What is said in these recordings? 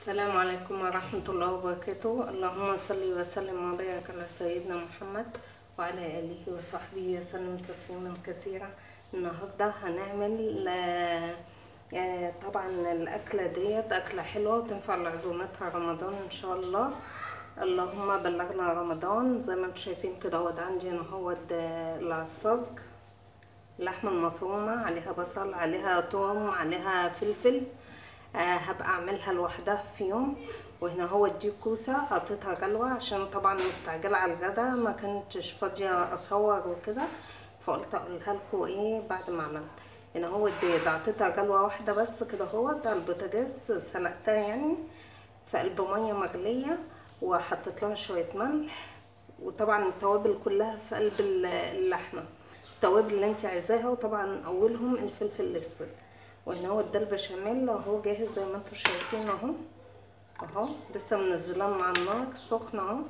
السلام عليكم ورحمة الله وبركاته اللهم صل وسلم وبارك على سيدنا محمد وعلى آله وصحبه وسلم تسليما كثيرا النهاردة هنعمل آه، آه، طبعا الأكلة ديت أكلة حلوة وتنفع لعزومتها رمضان إن شاء الله اللهم بلغنا رمضان زي ما انتم شايفين كده اهوت عندي هنا اهوت آه، العصاج اللحمة المفرومة عليها بصل عليها توم عليها فلفل آه هبقى اعملها لوحدها في يوم وهنا هو دي كوسة حطيتها غلوة عشان طبعا مستعجلة على الغدا ما كنتش فاضية اصور وكده فقلت اقولها لكم ايه بعد ما عملت هنا هو الديت حطيتها غلوة واحدة بس كده هو على البوتاجاز سلقتها يعني في قلب مية مغلية وحطيت لها شوية ملح وطبعا التوابل كلها في قلب اللحمة التوابل اللي انت عايزاها وطبعا اولهم الفلفل الاسود وهنا هو ده البشاميل اهو جاهز زي ما انتم شايفين اهو اهو لسه منزلاه مع النار سخن اهو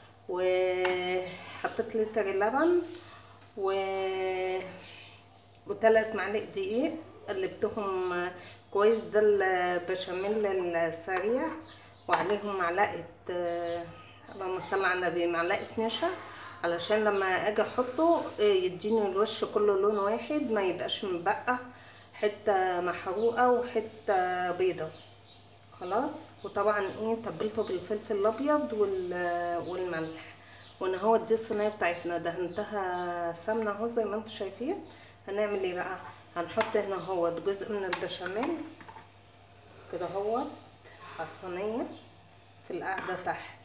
وحطيت لتر لبن و وثلاث معالق دقيق قلبتهم كويس ده البشاميل السريع وعليهم معلقه اللهم صل على النبي معلقه نشا علشان لما اجي احطه يديني الوش كله لون واحد ما يبقاش مبقع حته محروقه وحته بيضه خلاص وطبعا ايه تبلته بالفلفل الابيض والملح وانا هو دي الصينيه بتاعتنا دهنتها سمنه اهو زي ما انتم شايفين هنعمل ايه بقى هنحط هنا هو جزء من البشاميل كده هو على الصينيه في القاعده تحت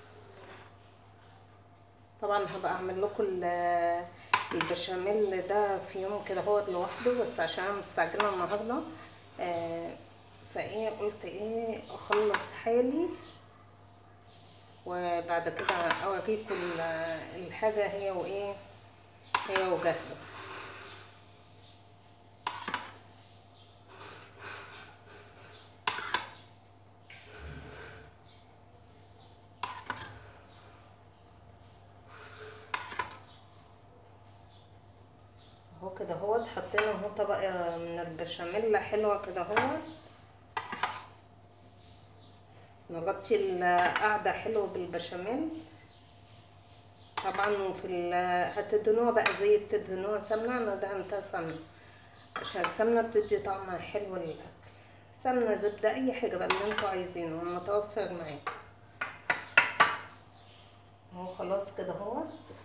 طبعا هبقى اعمل لكم البشاميل ده في يوم كده هو لوحده بس عشان انا مستعجله النهارده آه فايه قلت ايه اخلص حالي وبعد كده اوريكم الحاجه هي وايه هي وجاهزه اهو كده اهوت حطينا اهو طبقه من البشاميل حلوه كده اهوت نغطي القعده حلوه بالبشاميل طبعا وفي هتدهنوها بقى زيت تدهنوها سمنه انا دهنتها سمنه عشان السمنه بتدي طعم حلو للاكل سمنه زبده اي حاجه بقى اللي انتوا عايزينه متوفر معاكم اهو خلاص كده اهوت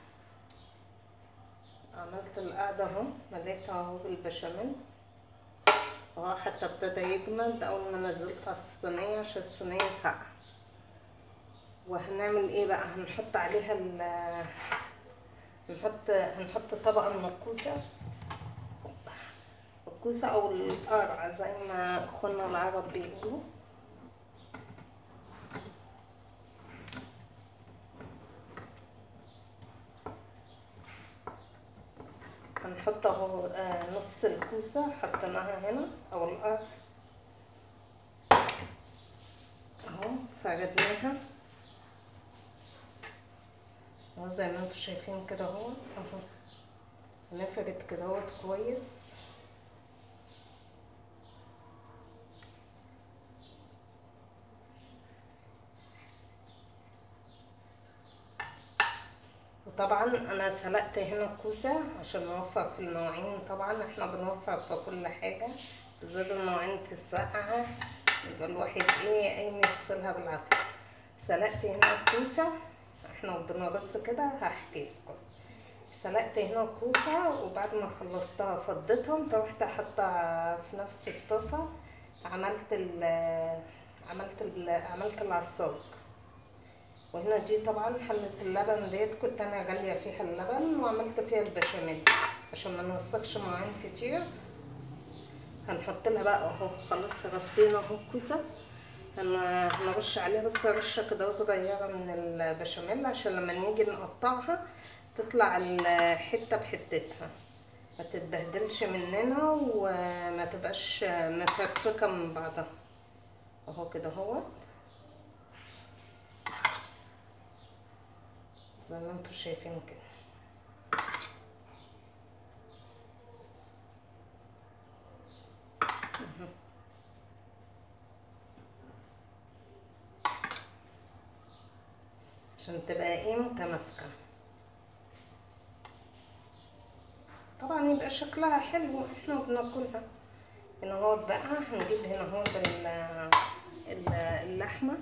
عملت القعدة اهو مليتها اهو بالبشاميل اهو حتى ابتدى يجمد اول ما نزلت على الصينية عشان الصينية ساقعة وهنعمل ايه بقى هنحط عليها ال هنحط هنحط طبقة من الكوسة الكوسة او القرع زي ما اخواننا العرب بيقولوا هنحط اهو نص الكوسة حطيناها هنا او القرع اهو فردناها اهو زي ما انتم شايفين كده اهو اهو نفرد كده اهو كويس وطبعا انا سلقت هنا الكوسه عشان نوفر في المواعين طبعا احنا بنوفر في كل حاجه بالذات المواعين في الساقعه يبقى الواحد ايه قايم يغسلها بالعافيه سلقت هنا الكوسه احنا بنرص كده هحكي لكم سلقت هنا الكوسه وبعد ما خلصتها فضيتهم رحت حاطه في نفس الطاسه عملت ال عملت ال عملت العصاج وهنا دي طبعا حلة اللبن ديت كنت انا غالية فيها اللبن وعملت فيها البشاميل عشان ما نوسخش مواعين كتير هنحط لها بقى اهو خلاص رصينا اهو الكوسة هنرش عليها بس رشة كده صغيرة من البشاميل عشان لما نيجي نقطعها تطلع الحتة بحتتها ما تتبهدلش مننا وما تبقاش مفرفكة من بعضها اهو كده اهوت زي ما انتوا شايفين كده عشان تبقى ايه متماسكة طبعا يبقى شكلها حلو احنا بناكلها هنا هو بقى هنجيب هنا هو اللحمة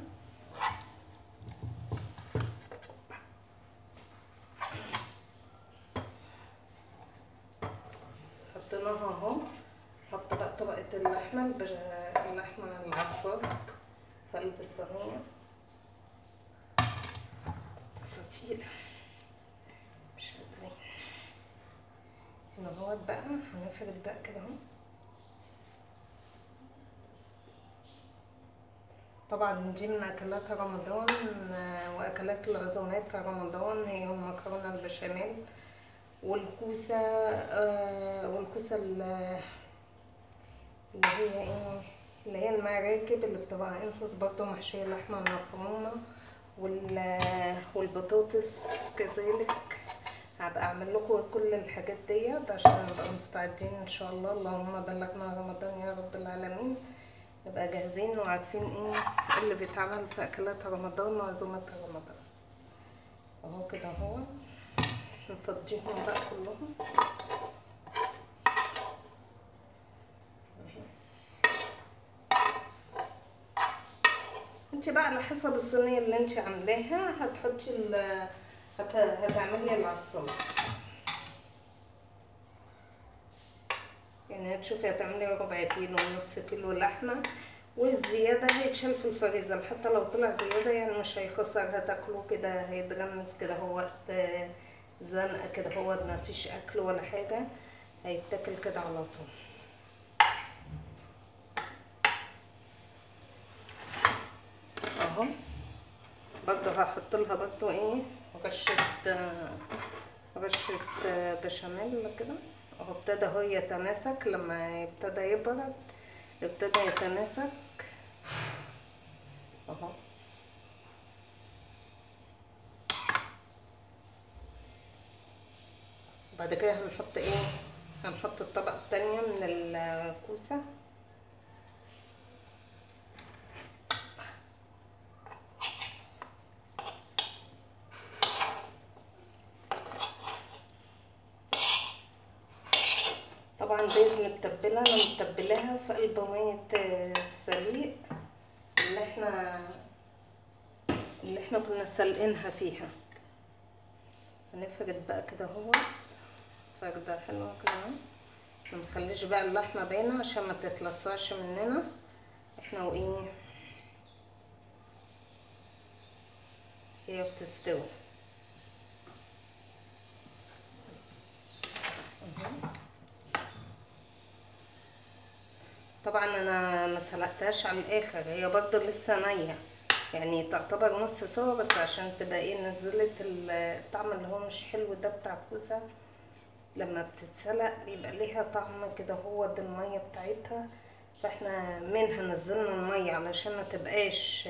حطيناها اهو حط بقى طبقة اللحمة البج... اللحمة العصاج في قلب الصينية تساطيل مش قادرين هنا اهوت بقى هنفرد بقى كده اهو طبعا دي من اكلات رمضان واكلات العزومات رمضان هي المكرونه البشاميل والكوسه آه والكوسه اللي هي ايه اللي هي المراكب اللي بتبقى انصص برضه محشيه لحمه مفرومه والبطاطس كذلك هبقى اعمل لكم كل الحاجات ديت عشان نبقى مستعدين ان شاء الله اللهم بلغنا رمضان يا رب العالمين نبقى جاهزين وعارفين ايه اللي بيتعمل في اكلات رمضان وعزومات رمضان اهو كده اهو نفضيهم بقى كلهم انت بقى على حسب الصينيه اللي انت عاملاها هتحطي ال هت... هتعملي العصاج يعني هتشوفي هتعملي ربع كيلو نص كيلو لحمه والزياده هيتشال في الفريزر حتى لو طلع زياده يعني مش هيخسر هتاكله كده هيتغمس كده هو زنقه كده هو ما فيش اكل ولا حاجه هيتاكل كده على طول اهو برضه هحط لها برضه ايه رشه رشه بشاميل كده اهو ابتدى هو يتماسك لما ابتدى يبرد ابتدى يتماسك اهو بعد كده هنحط ايه هنحط الطبقة التانية من الكوسة طبعا دي متبلة انا متبلاها في قلب مية السليق اللي احنا اللي احنا كنا سلقينها فيها هنفرد بقى كده اهو فردة حلوة كده ما نخليش بقى اللحمة باينة عشان ما تتلصعش مننا احنا وايه هي بتستوي طبعا انا ما سلقتهاش على الاخر هي برضه لسه نيه يعني تعتبر نص سوا بس عشان تبقى ايه نزلت الطعم اللي هو مش حلو ده بتاع الكوسه لما بتتسلق بيبقى ليها طعم كده هو ده الميه بتاعتها فاحنا منها نزلنا الميه علشان ما تبقاش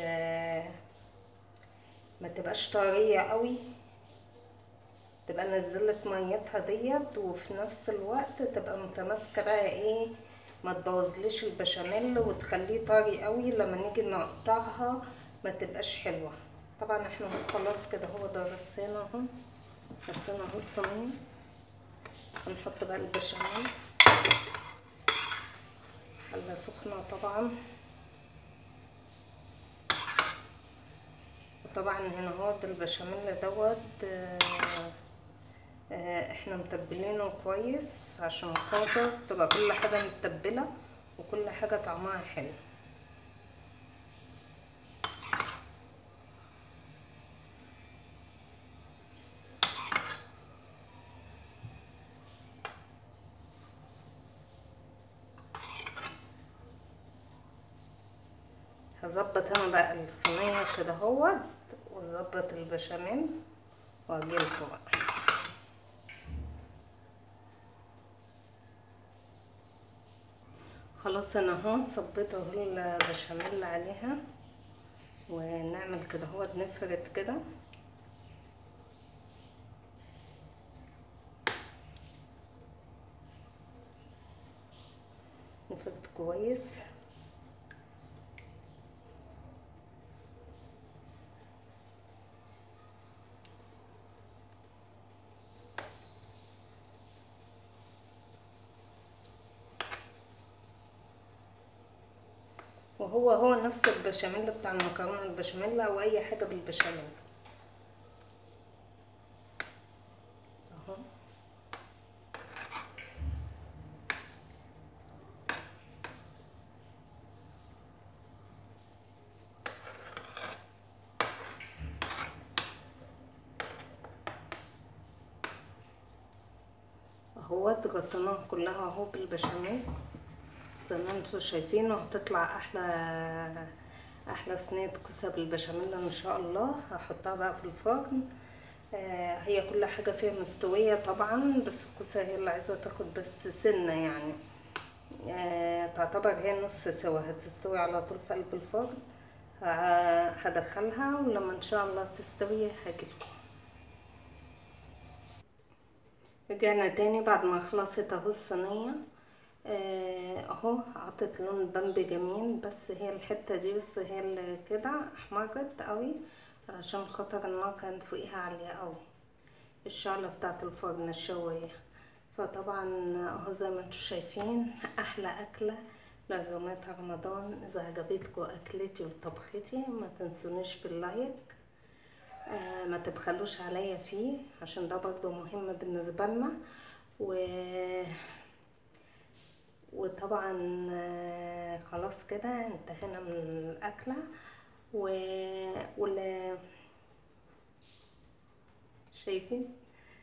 ما تبقاش طريه قوي تبقى نزلت ميتها ديت وفي نفس الوقت تبقى متماسكه بقى ايه ما تبوظليش البشاميل وتخليه طري قوي لما نيجي نقطعها ما تبقاش حلوه طبعا احنا خلاص كده هو ده رصينا اهو رصينا اهو الصينيه هنحط بقى البشاميل حله سخنه طبعا وطبعا هنا هو البشاميل دوت احنا متبلينه كويس عشان خاطر تبقى كل حاجه متبله وكل حاجه طعمها حلو هظبط انا بقى الصينيه كده اهوت واظبط البشاميل واجيلكوا بقى خلاص انا اهو صبيت اهو البشاميل عليها ونعمل كده اهو نفرد كده نفرد كويس هو هو نفس البشاميل بتاع المكرونه البشاميل او اي حاجه بالبشاميل اهو اهوت غطيناها كلها اهو بالبشاميل زي ما انتم شايفين وهتطلع احلى احلى صينيه كوسه بالبشاميل ان شاء الله هحطها بقى في الفرن آه هي كل حاجه فيها مستويه طبعا بس الكوسه هي اللي عايزه تاخد بس سنه يعني آه تعتبر هي نص سوا هتستوي على طول في قلب الفرن هدخلها ولما ان شاء الله تستوي هجيلكم رجعنا تاني بعد ما خلصت اهو الصينيه اهو عطت لون بامبي جميل بس هي الحته دي بس هي اللي كده احمرت قوي علشان خاطر النار كانت فوقيها عاليه قوي الشعله بتاعه الفرن الشوايه فطبعا اهو زي ما انتم شايفين احلى اكله لعزومات رمضان اذا عجبتكم اكلتي وطبختي ما تنسونيش في اللايك آه ما تبخلوش عليا فيه عشان ده برضو مهم بالنسبة لنا و وطبعا آه خلاص كده انتهينا من الأكلة و ولا شايفين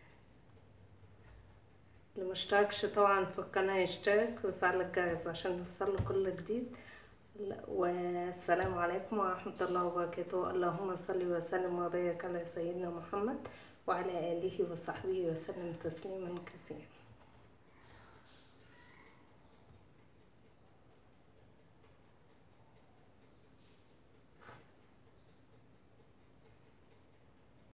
اللي مشتركش طبعا في القناة يشترك ويفعل الجرس عشان يوصله كل جديد والسلام عليكم ورحمة الله وبركاته اللهم صل وسلم وبارك على سيدنا محمد وعلى آله وصحبه وسلم تسليما كثيرا